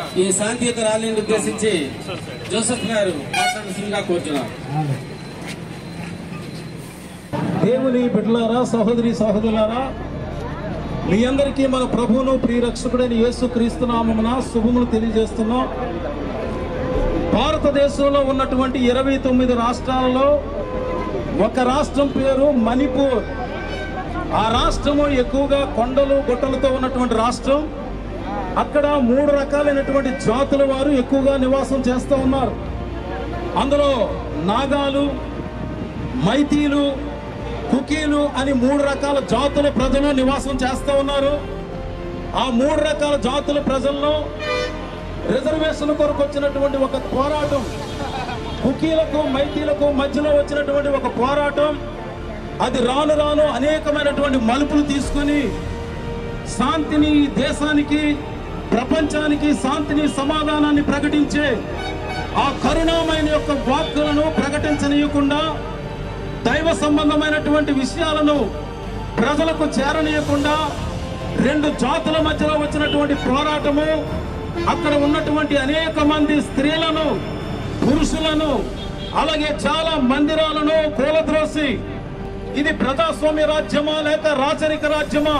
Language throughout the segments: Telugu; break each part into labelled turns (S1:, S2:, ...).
S1: ఈ శాంతియుత ర్యాలీని ఉద్దేశించి జోసెఫ్ గారు మాట్లాడాల్సిందిగా కోరుతున్నారు
S2: దేవుని బిడ్డలారా సహోదరి సహోదరులారా మీ అందరికీ మన ప్రభువును ప్రియరక్షకుడైన యేసు క్రీస్తునామమున శుభములు తెలియజేస్తున్నాం భారతదేశంలో ఉన్నటువంటి ఇరవై తొమ్మిది రాష్ట్రాలలో ఒక రాష్ట్రం పేరు మణిపూర్ ఆ రాష్ట్రము ఎక్కువగా కొండలు గుట్టలతో ఉన్నటువంటి రాష్ట్రం అక్కడ మూడు రకాలైనటువంటి జాతుల వారు ఎక్కువగా నివాసం చేస్తూ ఉన్నారు అందులో నాగాలు మైతీలు కుకీలు అని మూడు రకాల జాతుల ప్రజలు నివాసం చేస్తూ ఉన్నారు ఆ మూడు రకాల జాతుల ప్రజల్లో రిజర్వేషన్ కొరకు వచ్చినటువంటి ఒక పోరాటం కుకీలకు మైతీలకు మధ్యలో వచ్చినటువంటి ఒక పోరాటం అది రాను రాను అనేకమైనటువంటి మలుపులు తీసుకుని శాంతిని ఈ దేశానికి ప్రపంచానికి శాంతిని సమాధానాన్ని ప్రకటించే ఆ కరుణామైన యొక్క వాక్కులను ప్రకటించనీయకుండా దైవ సంబంధమైనటువంటి విషయాలను ప్రజలకు చేరనీయకుండా రెండు జాతుల మధ్యలో వచ్చినటువంటి పోరాటము అక్కడ ఉన్నటువంటి అనేక మంది స్త్రీలను పురుషులను అలాగే చాలా మందిరాలను కూలద్రోసి ఇది ప్రజాస్వామ్య రాజ్యమా లేక రాచరిక రాజ్యమా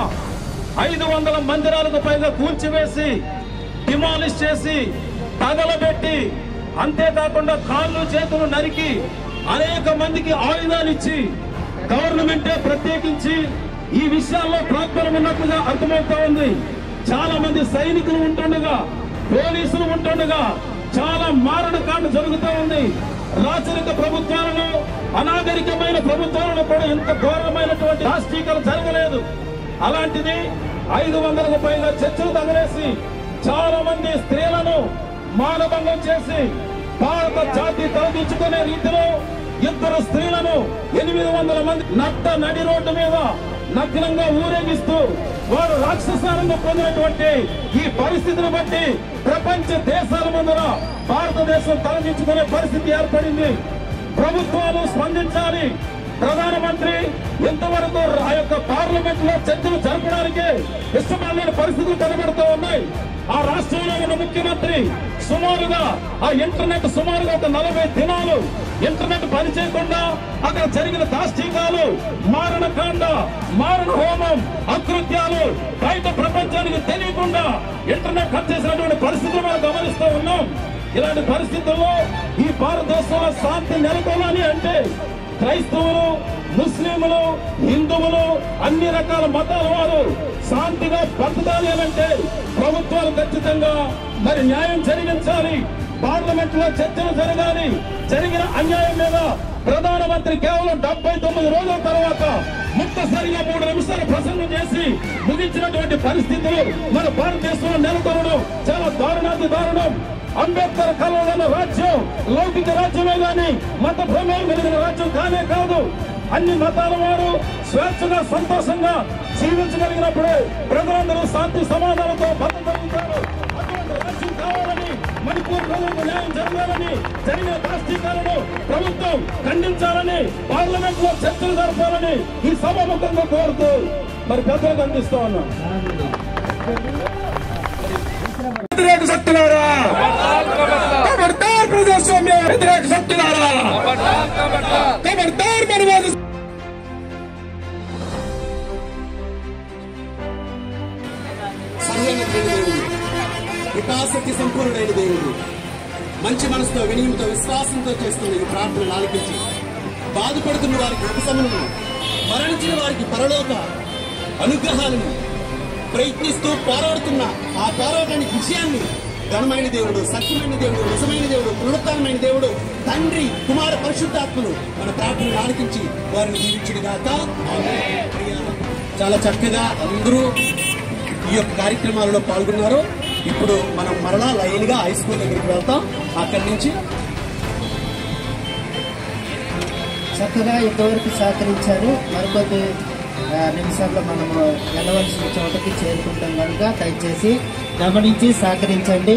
S2: ఐదు వందల మందిరాలకు పైగా కూల్చివేసి డిమాలిష్ చేసి తగలబెట్టి అంతేకాకుండా కాళ్ళు చేతులు నరికి అనేక మందికి ఆయుధాలు ఇచ్చి గవర్నమెంటే ప్రత్యేకించి ఈ విషయాల్లో ప్రాక్బలం ఉన్నట్టుగా అర్థమవుతా ఉంది చాలా మంది సైనికులు ఉంటుండగా పోలీసులు ఉంటుండగా చాలా మారణకాండ జరుగుతూ ఉంది రాచరిక ప్రభుత్వాలను అనాగరికమైన ప్రభుత్వాలను కూడా ఇంత ఘోరమైనటువంటి రాష్ట్రీకరణ జరగలేదు అలాంటిది ఐదు వందలకు పైగా చర్చలు తగలేసి చాలా మంది స్త్రీలను మానభంగం చేసి భారత జాతి తలదించుకునే రీతిలో ఇద్దరు స్త్రీలను ఎనిమిది వందల మంది నట్ట నడి రోడ్డు మీద నగ్నంగా ఊరేగిస్తూ వారు రాక్షసానంగా పొందినటువంటి ఈ పరిస్థితిని బట్టి ప్రపంచ దేశాల ముందర భారతదేశం తలదించుకునే పరిస్థితి ఏర్పడింది ప్రభుత్వాలు స్పందించాలి ప్రధానమంత్రి ఇంతవరకు ఆ యొక్క పార్లమెంట్ లో చర్చలు జరపడానికి ఇష్టపడలేని పరిస్థితులు కనబడుతూ ఉన్నాయి ఆ రాష్ట్రంలో ఉన్న ముఖ్యమంత్రి సుమారుగా ఆ ఇంటర్నెట్ సుమారుగా ఒక నలభై దినాలు ఇంటర్నెట్ పని చేయకుండా అక్కడ జరిగిన దాష్టీకాలు మారణకాండ మారణ హోమం అకృత్యాలు బయట ప్రపంచానికి తెలియకుండా ఇంటర్నెట్ కట్ చేసినటువంటి పరిస్థితులు మనం గమనిస్తూ ఉన్నాం ఇలాంటి పరిస్థితుల్లో ఈ భారతదేశంలో శాంతి నెలకొనాలి అంటే క్రైస్తవులు ముస్లింలు హిందువులు అన్ని రకాల మతాల వారు శాంతిగా బతకాలి అనంటే ప్రభుత్వాలు ఖచ్చితంగా మరి న్యాయం జరిగించాలి పార్లమెంట్ లో చర్చలు జరగాలి జరిగిన అన్యాయం మీద ప్రధానమంత్రి కేవలం డెబ్బై తొమ్మిది రోజుల తర్వాత ముక్తసరిగా మూడు నిమిషాలు ప్రసంగం చేసి ముగించినటువంటి పరిస్థితులు మన భారతదేశంలో నెలకొనడం చాలా దారుణాతి దారుణం అంబేద్కర్ కలవగల రాజ్యం లౌకిక రాజ్యమే గాని మత భ్రమం కలిగిన రాజ్యం కానే కాదు అన్ని మతాల వారు స్వేచ్ఛగా సంతోషంగా జీవించగలిగినప్పుడే ప్రజలందరూ శాంతి సమాధానంతో బతకగలుగుతారు అటువంటి రాజ్యం కావాలని మణిపూర్ ప్రజలకు న్యాయం జరగాలని జరిగిన దాష్టీకాలను ప్రభుత్వం ఖండించాలని పార్లమెంట్ లో చర్చలు జరపాలని ఈ సభాముఖంగా కోరుతూ మరి పెద్దలకు అందిస్తా ఉన్నాం వ్యతిరేక శక్తులారా ఖబర్దార్ ప్రజాస్వామ్య వ్యతిరేక శక్తులారా ఖబర్దార్ మనవాద
S3: సరైన దేవుడు వికాసక్తి సంపూర్ణుడైన దేవుడు మంచి మనసుతో వినయంతో విశ్వాసంతో చేస్తున్న ఈ ప్రార్థనలు ఆలకించి బాధపడుతున్న వారికి ఉపశమనము మరణించిన వారికి పరలోక అనుగ్రహాలను ప్రయత్నిస్తూ పోరాడుతున్న ఆ పోరాటానికి విజయాన్ని ఘనమైన దేవుడు సత్యమైన దేవుడు నిజమైన దేవుడు పునరుత్నమైన దేవుడు తండ్రి కుమార పరిశుద్ధాత్మలు మన ప్రార్థనలు ఆలకించి వారిని దీవించుడుగాక ఆమేన్. చాలా చక్కగా అందరూ ఈ యొక్క కార్యక్రమాలలో పాల్గొన్నారు ఇప్పుడు మనం మరలా లైన్ గా హై స్కూల్ దగ్గరికి వెళ్తాం అక్కడి నుంచి
S4: చక్కగా ఇంతవరకు సహకరించారు మరికొద్ది ఆ, నిమిషాల్లో మనము వెళ్ళవలసిన చోటకి చేరుకుంటాం కనుక దయచేసి గమనించి సహకరించండి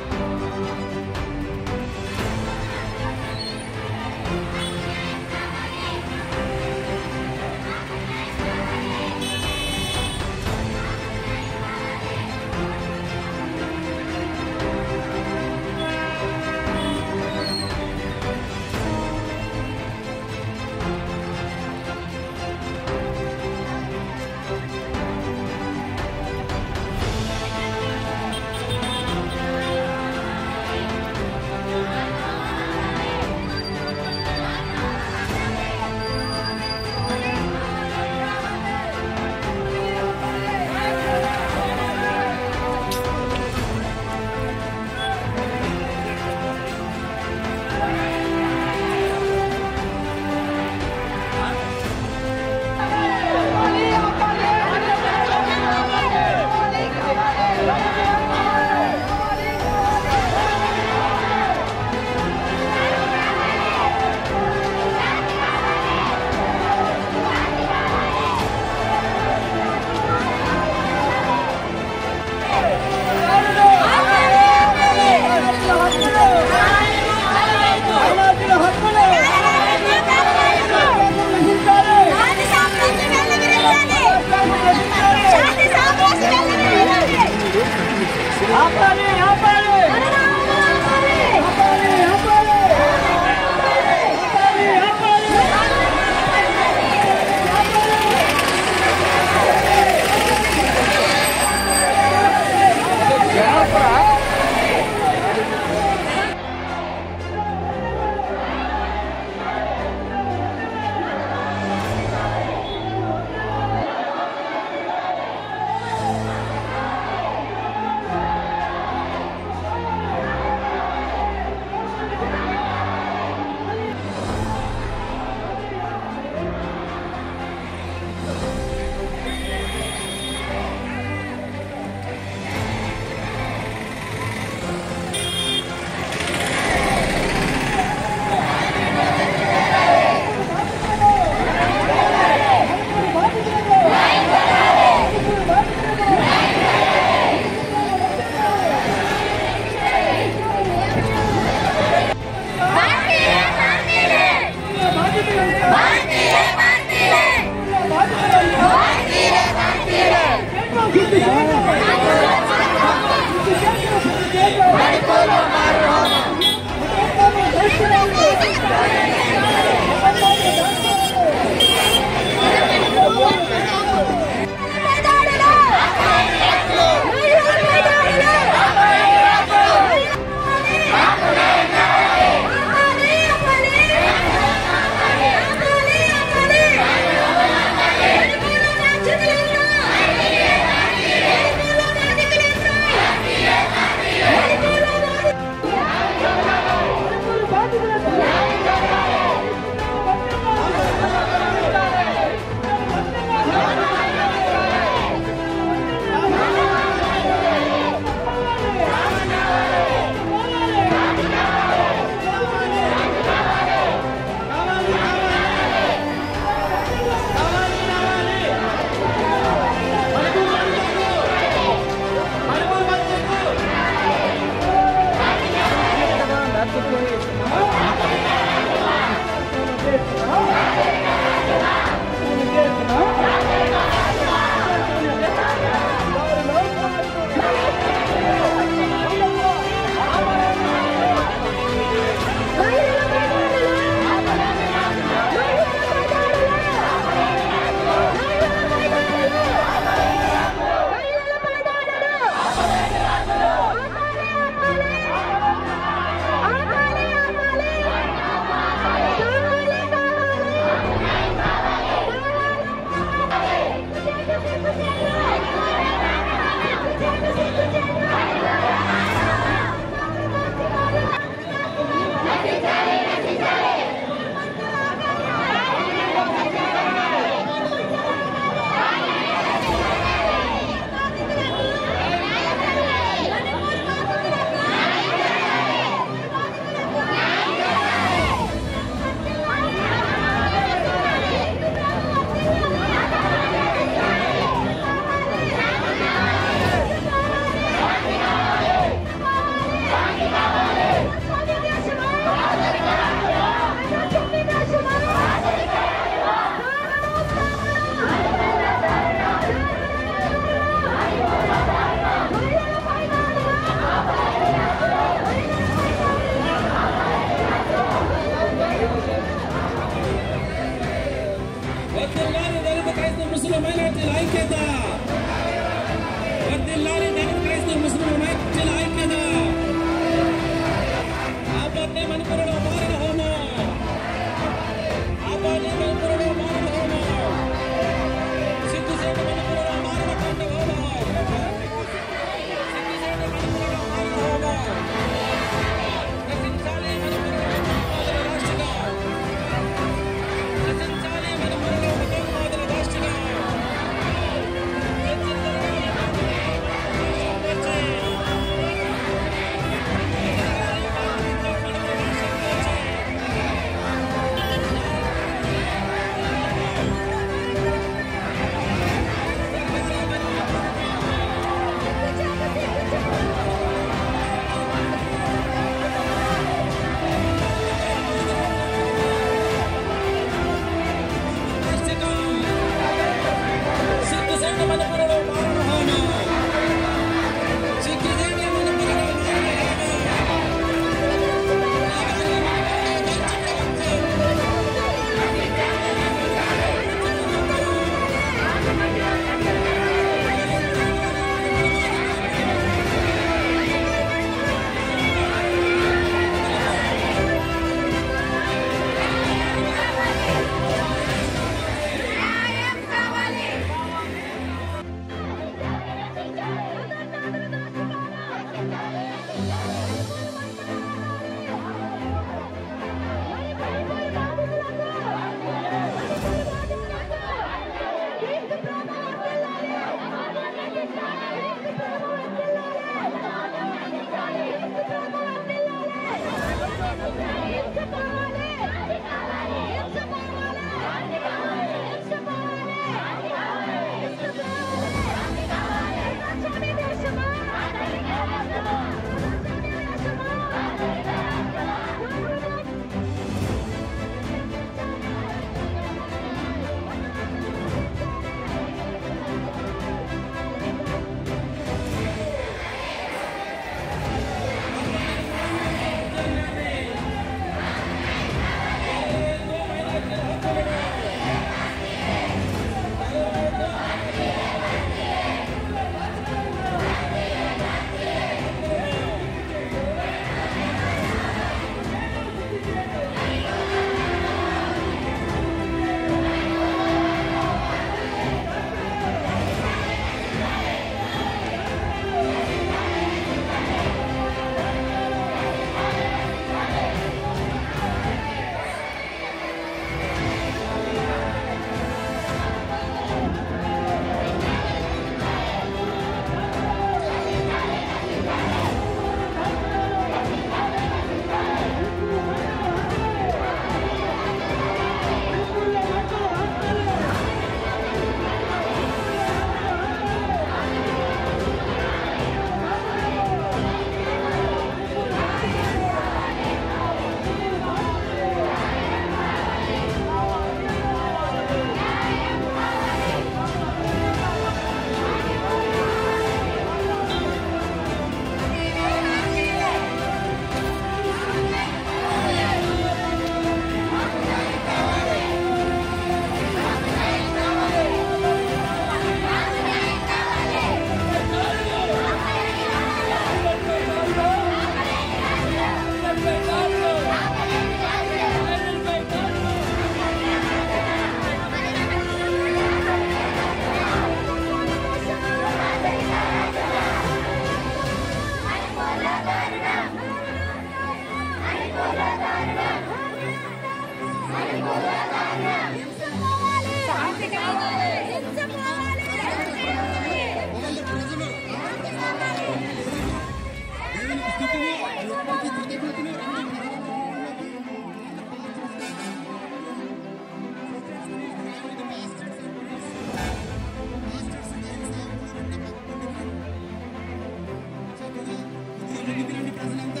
S3: ముందుకు రండి ప్రజలంతా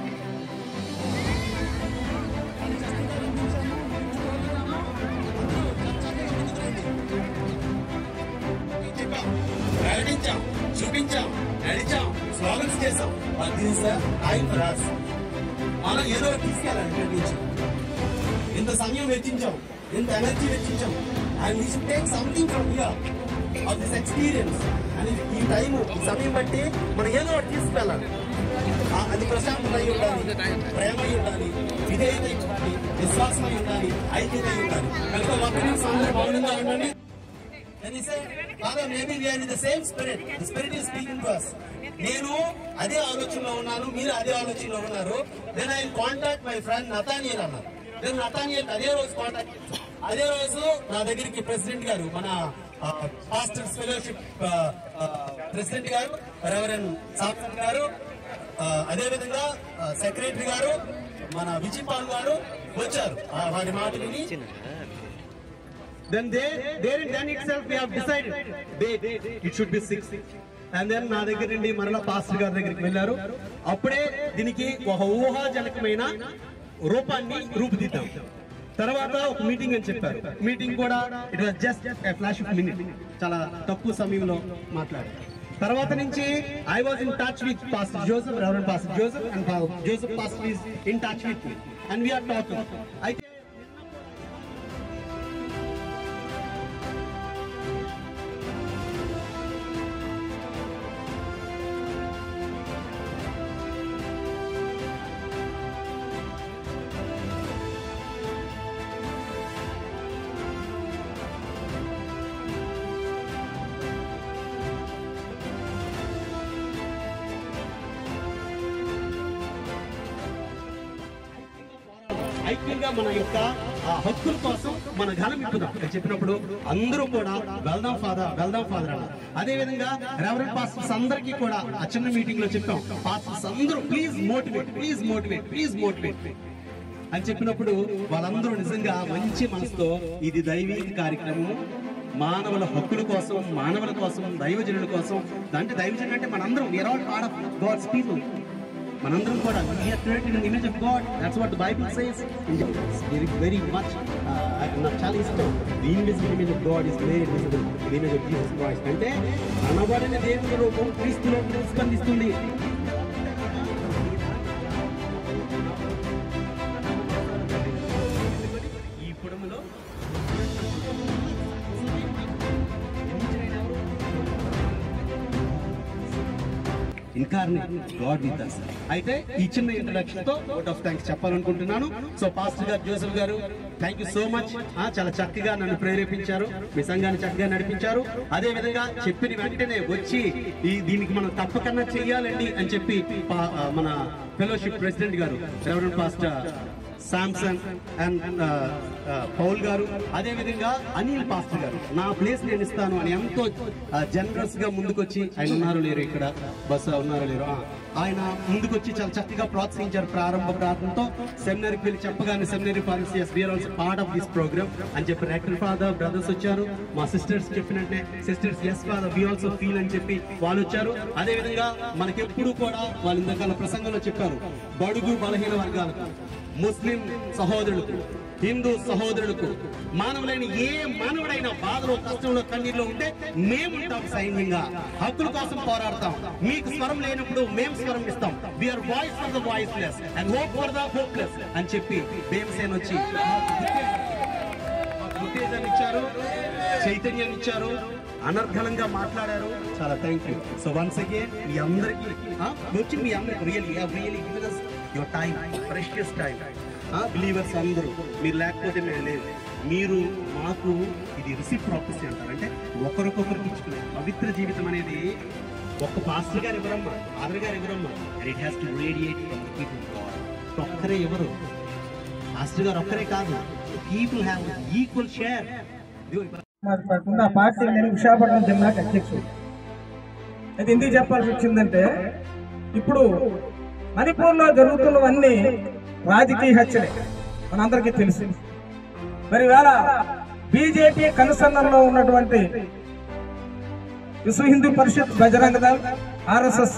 S3: చెప్పాం ప్రకటించాం చూపించాం నడిచాం స్లోగన్స్ చేసాం but this time for us మనం ఏదో ఒకటి తీసుకెళ్ళాలి ఇక్కడి నుంచి ఇంత సమయం వెచ్చించాం ఇంత ఎనర్జీ వెచ్చించాం and we should take something from here of this experience అని ఈ టైం ఈ సమయం బట్టి మనం ఏదో ఒకటి తీసుకెళ్ళాలి ఆ, అది ప్రశాంతత అయి ఉండాలి ప్రేమ అయి ఉండాలి విధేయత అయి ఉండాలి విశ్వాసం అయి ఉండాలి ఐక్యత అయి ఉండాలి కనుక ఒక్క నిమిషం అందరూ మౌనంగా ఉండండి And he said, Father, maybe we are in the same spirit. The spirit is speaking to us. నేను అదే ఆలోచనలో ఉన్నాను మీరు అదే ఆలోచనలో ఉన్నారు then I contact my friend Nathaniel అన్నారు దెన్ నతానియల్ అదే రోజు కాంటాక్ట్ అదే రోజు నా దగ్గరికి ప్రెసిడెంట్ గారు మన పాస్టర్స్ ఫెలోషిప్ ప్రెసిడెంట్ గారు రెవరెన్ సాఫ్ట్ గారు ఆ, అదే విధంగా సెక్రటరీ గారు మన విజయపాల్ గారు వచ్చారు ఆ, వారి మాట విని
S5: then they there in then itself we have decided they it should be six and then నా దగ్గర నుండి మరలా పాస్టర్ గారి దగ్గరికి వెళ్ళారు అప్పుడే దీనికి ఒక ఊహాజనకమైన రూపాన్ని రూపుదిద్దాం తర్వాత ఒక మీటింగ్ అని చెప్పారు మీటింగ్ కూడా it was just flash of minute చాలా తక్కువ సమయంలో మాట్లాడారు తర్వాత నుంచి I was in touch with pastor Joseph reverend pastor Joseph and Joseph pastor is in touch with me and we are talking అయితే ఐక్యంగా మన యొక్క ఆ హక్కుల కోసం మన ఘనం ఇప్పుదాం అని చెప్పినప్పుడు అందరూ కూడా వెళ్దాం ఫాదర్ వెళ్దాం ఫాదర్ అన్నారు అదే విధంగా రెవరెంట్ పాస్టర్స్ అందరికీ కూడా ఆ చిన్న మీటింగ్ లో చెప్పాం పాస్టర్స్ అందరూ please motivate please motivate please motivate అని చెప్పినప్పుడు వాళ్ళందరూ నిజంగా మంచి మనసుతో ఇది దైవీక కార్యక్రమం మానవుల హక్కుల కోసం మానవుల కోసం దైవజనుల కోసం అంటే దైవజనులు అంటే మనందరం we're all part of God's people మనందరం కూడా we're created in image of God that's what the Bible says very very much నాకు చాలా ఇష్టం the invisible image of God is very visible the image of Jesus Christ అంటే అనబడిన దేవుని రూపం క్రీస్తులో ప్రతిస్పందిస్తుంది ఈ పుడములో ఇన్కార్నేట్ గాడ్ విత్ అస్ అయితే ఈ చిన్న ఇంట్రడక్షన్ తో అవుట్ ఆఫ్ థ్యాంక్స్ చెప్పాలనుకుంటున్నాను సో పాస్టర్ గారు జోసెఫ్ గారు థ్యాంక్ యూ సో మచ్ చాలా చక్కగా నన్ను ప్రేరేపించారు మీ సంఘాన్ని చక్కగా నడిపించారు అదే విధంగా చెప్పిన వెంటనే వచ్చి ఈ దీనికి మనం తప్పకన్నా చెయ్యాలండి అని చెప్పి పా- ఆ, మన ఫెలోషిప్ ప్రెసిడెంట్ గారు reverend pastor Samson and Paul గారు అదే విధంగా అనిల్ పాస్టర్ గారు నా ప్లేస్ నేను ఇస్తాను అని ఎంతో జనరస్ గా ముందుకొచ్చి ఆయన ఉన్నారు లేరు ఇక్కడ బస్ ఉన్నారు లేరు ఆ, ఆయన ముందుకొచ్చి చాలా చక్కగా ప్రోత్సహించారు ప్రారంభ ప్రాంతంతో సెమినరీకి వెళ్ళి చెప్పగానే సెమినరీ ఫారెన్సియస్ we're also part of this program అని చెప్పి రెక్టర్ ఫాదర్ బ్రదర్స్ వచ్చారు మా సిస్టర్స్ చెప్పినట్టే sisters yes father we also feel అని చెప్పి వాళ్ళు వచ్చారు అదే విధంగా మనకెప్పుడు కూడా వాళ్ళు ఇందాక ప్రసంగంలో చెప్పారు బడుగు బలహీన వర్గాలకు ముస్లిం సహోదరులకు హిందూ సహోదరులకు మానవులైన ఏ మానవుడైన బాధలో కష్టంలో కన్నీరులో ఉంటే మేముంటాం సైన్యంగా హక్కుల కోసం పోరాడతాం మీకు స్వరం లేనప్పుడు మేము స్వరం ఇస్తాం we're voice for the voiceless and hope for the hopeless అని చెప్పి భీమసేన వచ్చి మాకు ఉత్తేజాన్ని ఇచ్చారు చైతన్యాన్ని ఇచ్చారు అనర్గళంగా మాట్లాడారు చాలా thank you so once again మీ అందరికీ ఆ, వచ్చి మీ అందరికి really really given us your time precious time believers అందరూ మీరు లేకపోతే మేము లేదు మీరు మాకు ఇది రిసిప్ ప్రాపర్సీ అంటారు అంటే ఒకరికొకరికి ఇచ్చుకునే పవిత్ర జీవితం అనేది ఒక్క పాస్టర్ గారు ఎవరమ్మా ఫాదర్ గారు ఎవరమ్మా and it has to radiate from people God ఒక్కరే ఎవరు పాస్టర్ గారు ఒక్కరే కాదు పీపుల్ హ్యావ్ ఈక్వల్ షేర్
S6: మాది కాకుండా ఆ పార్టీ నేను విశాఖపట్నం జిల్లాకి అధ్యక్షుడు అయితే ఎందుకు చెప్పాల్సి వచ్చిందంటే ఇప్పుడు మణిపూర్లో జరుగుతున్నవన్నీ రాజకీయ హత్యలే మనందరికీ తెలుసు మరి వేళ బీజేపీ కనుసన్నల్లో ఉన్నటువంటి విశ్వ హిందూ పరిషత్ బజరంగ దళ్ ఆర్ఎస్ఎస్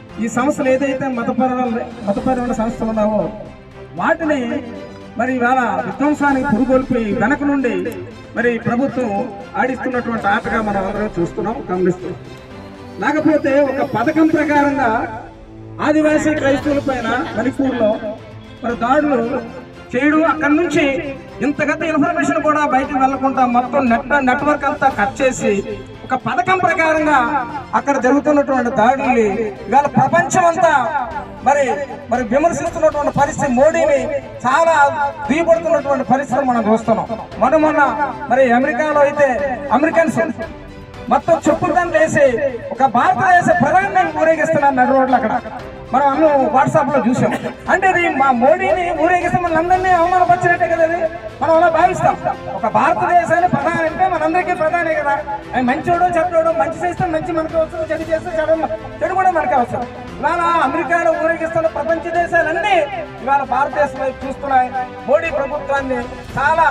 S6: ఈ సంస్థలు ఏదైతే మతపరమైన మతపరమైన సంస్థలు ఉన్నావో వాటిని మరి ఇవాళ విధ్వంసానికి పురుగొల్పి వెనక నుండి మరి ప్రభుత్వం ఆడిస్తున్నటువంటి ఆటగా మనం అందరం చూస్తున్నాం గమనిస్తున్నాం లేకపోతే ఒక పథకం ప్రకారంగా ఆదివాసీ క్రైస్తవుల పైన మణిపూర్లో మరి దాడులు చేయడం అక్కడి నుంచి ఇంతగత ఇన్ఫర్మేషన్ కూడా బయటకు వెళ్లకుండా మొత్తం నెట్ నెట్వర్క్ అంతా కట్ చేసి ఒక పథకం ప్రకారంగా అక్కడ జరుగుతున్నటువంటి దాడుల్ని ఇవాళ ప్రపంచం అంతా మరి మరి విమర్శిస్తున్నటువంటి పరిస్థితి మోడీని చాలా దిగబడుతున్నటువంటి పరిస్థితి మనం చూస్తున్నాం మొన్న మొన్న మరి అమెరికాలో అయితే అమెరికన్స్ మొత్తం చెప్పులను వేసి ఒక భారతదేశ ప్రధాని ఊరేగిస్తున్నారు నడు రోడ్లు అక్కడ మనం అందరం వాట్సాప్ లో చూసాం అంటే ఇది మా మోడీని ఊరేగిస్తే మన అందరినీ అవమానపరిచినట్టే కదా ఇది మనం అలా భావిస్తాం ఒక భారతదేశాన్ని ప్రధాని అంటే మనందరికీ ప్రధానే కదా ఆయన మంచోడు చెడ్డోడు మంచి చేస్తే మంచి మనకు అవసరం చెడు చేస్తే చెడు చెడు కూడా మనకి అవసరం ఇవాళ అమెరికాలో ఊరేగిస్తున్న ప్రపంచ దేశాలన్నీ ఇవాళ భారతదేశం వైపు చూస్తున్నాయి మోడీ ప్రభుత్వాన్ని చాలా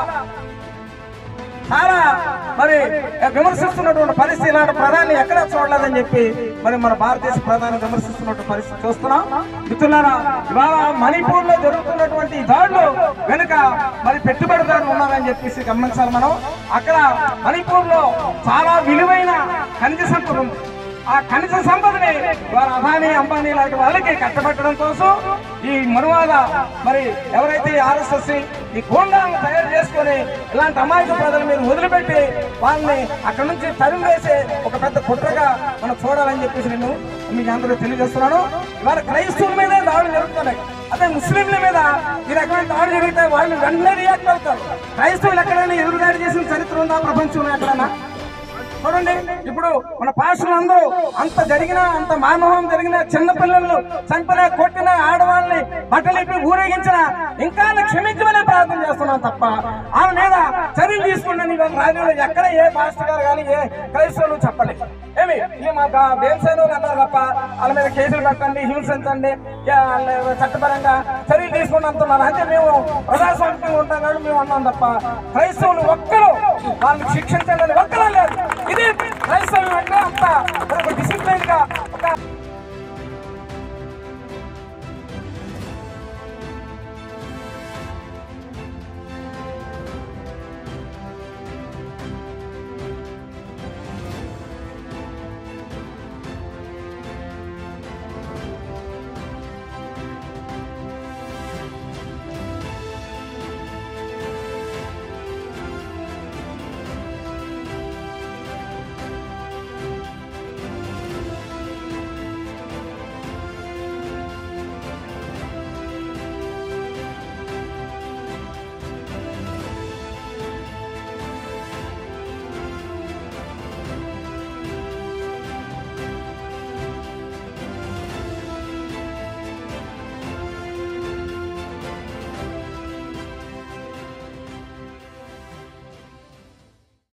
S6: చాలా మరి విమర్శిస్తున్నటువంటి పరిస్థితి ఇలాంటి ప్రధాని ఎక్కడా చూడలేదని చెప్పి మరి మన భారతదేశ ప్రధాని విమర్శిస్తున్నటువంటి పరిస్థితి చూస్తున్నాం మిత్రులారా ఇవాళ మణిపూర్ లో జరుగుతున్నటువంటి ఈ దాడులు వెనుక మరి పెట్టుబడిదారులు ఉన్నారని చెప్పేసి గమనించాలి మనం అక్కడ మణిపూర్ లో చాలా విలువైన ఖనిజ సంపద ఉంది ఆ ఖనిజ సంపదని వారు అదానీ అంబానీ లాంటి వాళ్ళకి కట్టబెట్టడం కోసం ఈ మనువాద మరి ఎవరైతే ఆర్ఎస్ఎస్ ఈ గూండాలను తయారు చేసుకొని ఇలాంటి అమాయక ప్రజల మీద వదిలిపెట్టి వాళ్ళని అక్కడ నుంచి తరిమి వేసే ఒక పెద్ద కుట్రగా మనం చూడాలని చెప్పేసి నేను మీకు అందరూ తెలియజేస్తున్నాను ఇవాళ క్రైస్తవుల మీదే దాడులు జరుగుతున్నాయి అదే ముస్లింల మీద ఈ రకమైన దాడి జరిగితే వాళ్ళు వెంటనే రియాక్ట్ అవుతారు క్రైస్తవులు ఎక్కడైనా ఎదురుదాడి చేసిన చరిత్ర ఉందా ప్రపంచంలో ఎక్కడైనా చూడండి ఇప్పుడు మన పాస్టర్లు అందరూ అంత జరిగినా అంత మానవం జరిగిన చిన్న పిల్లలను చంపిన కొట్టిన ఆడవాళ్ళని బట్టలిపి ఊరేగించిన ఇంకా క్షమించమనే ప్రార్థన చేస్తున్నాం తప్ప ఆమె మీద చర్యలు తీసుకున్నాను ఇవాళ రాజ్యంలో ఎక్కడ ఏ పాస్టర్ గారు కానీ ఏ క్రైస్తవులు చెప్పలేదు ఏమి ఇది మా దేవసేన అన్నారు తప్ప వాళ్ళ మీద కేసులు పెట్టండి హింసించండి ఏ వాళ్ళ చట్టపరంగా చర్యలు తీసుకుని అంటున్నారు అంటే మేము ప్రజాస్వామ్యంగా ఉంటాం కాబట్టి మేము అన్నాం తప్ప క్రైస్తవులు ఒక్కరు వాళ్ళని శిక్షించండి ఒక్కరూ లేదు ఇది క్రైస్తవం అంటే అంత ఒక డిసిప్లైన్ గా ఒక